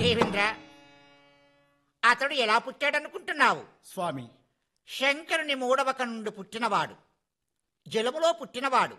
దేవేంద్ర అతడు ఎలా పుట్టాడనుకుంటున్నావు స్వామి శంకరుని మూడవ కన్నుండి పుట్టినవాడు జలములో పుట్టినవాడు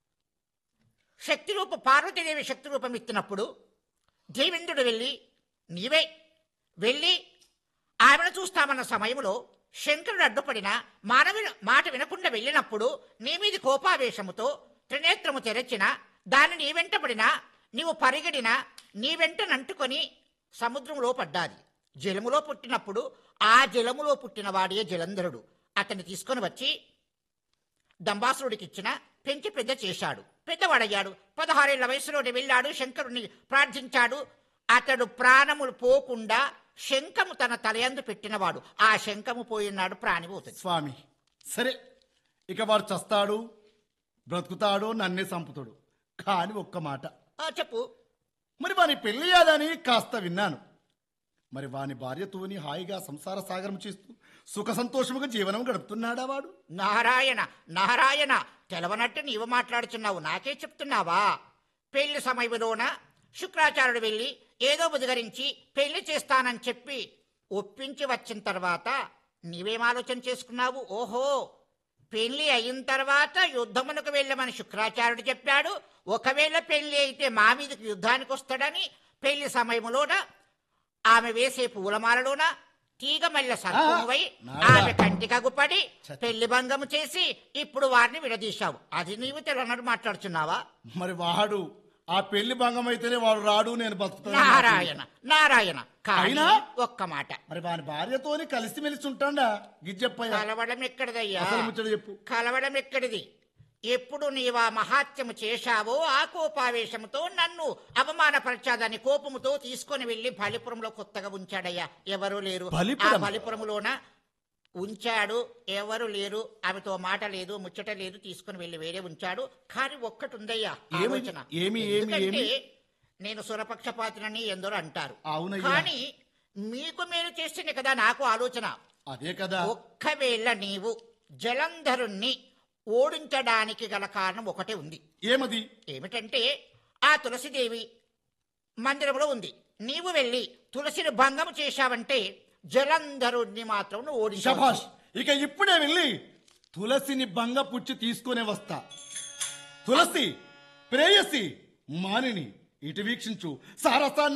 శక్తిరూప పార్వతీదేవి శక్తి రూపం ఎత్తినప్పుడు దేవేంద్రుడు వెళ్ళి నీవే వెళ్ళి ఆమెను చూస్తామన్న సమయంలో శంకరుడు అడ్డుపడిన మానవి మాట వినకుండా వెళ్ళినప్పుడు నీ మీది కోపావేశముతో త్రినేత్రము తెరచిన దాన్ని నీ వెంటబడినా నీవు పరిగెడిన నీ వెంట నంటుకొని సముద్రంలో పడ్డాది జలములో పుట్టినప్పుడు ఆ జలములో పుట్టిన వాడియే జలంధరుడు అతన్ని తీసుకొని వచ్చి దంబాసురుడికిచ్చిన పెంచి పెద్ద చేశాడు పెద్దవాడయ్యాడు పదహారేళ్ల వయసులోనే వెళ్ళాడు శంకరుని ప్రార్థించాడు అతడు ప్రాణములు పోకుండా శంఖము తన తలయందు పెట్టినవాడు ఆ శంఖము పోయినాడు ప్రాణి పోతుంది స్వామి సరే ఇక వాడు చస్తాడు బ్రతుకుతాడు నన్నే చంపుతాడు కాని ఒక్క మాట ఆ, చెప్పు మరి వాని పెళ్లి యాదని కాస్త విన్నాను మరి వాని భార్యతోని హాయిగా సంసార సాగరం చేస్తూ సుఖ సంతోషముగా జీవనం గడుపుతున్నాడా వాడు నారాయణ నారాయణ తెలవనట్టు నీవు మాట్లాడుతున్నావు నాకే చెప్తున్నావా పెళ్లి సమయంలోన శుక్రాచార్యుడు వెళ్ళి ఏదో బుధగరించి పెళ్లి చేస్తానని చెప్పి ఒప్పించి వచ్చిన తర్వాత నీవేం ఆలోచన చేసుకున్నావు ఓహో పెళ్లి అయిన తర్వాత యుద్ధమునకు వెళ్ళమని శుక్రాచార్యుడు చెప్పాడు ఒకవేళ పెళ్లి అయితే మా మీదకి యుద్ధానికి వస్తాడని పెళ్లి సమయంలోన ఆమె వేసే పూలమాలలోన తీగ మల్లె సర్పమువై నాయనా. ఆమె కంటికగుపడి పెళ్లి భంగము చేసి ఇప్పుడు వారిని విడదీశావు అది నీవు తెలనడు మాట్లాడుతున్నావా మరి వాడు ఆ పెళ్లి భంగం అయితేనే వాడు రాడు నేను బతుకుతాను నారాయణ నారాయణ కానీ అయినా? ఒక్క మాట మరి వాని భార్యతోని కలిసిమెలిసి ఉంటాడా గిజ్జప్పయ్య కలవడం ఎక్కడిదయ్యా అసలు ముచ్చట చెప్పు కలవడం ఎక్కడిది ఎప్పుడు నీవా మహాత్యము చేశావో ఆ కోపావేశముతో నన్ను అవమానపరచాదని కోపముతో తీసుకొని వెళ్లి బలిపురంలో కొత్తగా ఉంచాడయ్యా ఎవరు లేరు ఆ బలిపురం? బలిపురములోన ఉంచాడు ఎవరు లేరు ఆమెతో మాట లేదు ముచ్చట లేదు తీసుకొని వెళ్ళి వేరే ఉంచాడు కానీ ఒక్కటి ఉందయ్యా ఏమి- ఆలోచన ఏమి- ఏమి- ఎందుకంటే ఏమి? నేను సురపక్షపాత్రని ఎందరో అంటారు అవునయ్యా. కానీ మీకు మేలు చేస్తేనే కదా నాకు ఆలోచన అదే కదా ఒక్కవేళ నీవు జలంధరుణ్ణి ఓడించడానికి గల కారణం ఒకటే ఉంది ఏమది ఏమిటంటే ఆ తులసిదేవి మందిరంలో ఉంది నీవు వెళ్ళి తులసిని భంగం చేశావంటే జలంధరుణ్ణి మాత్రం నువ్వు ఓడించవచ్చు శభాష్ ఇక ఇప్పుడే వెళ్ళి తులసిని బంగ పుచ్చి తీసుకునే వస్తా తులసి ప్రేయసి మానిని ఇటు వీక్షించు సారసా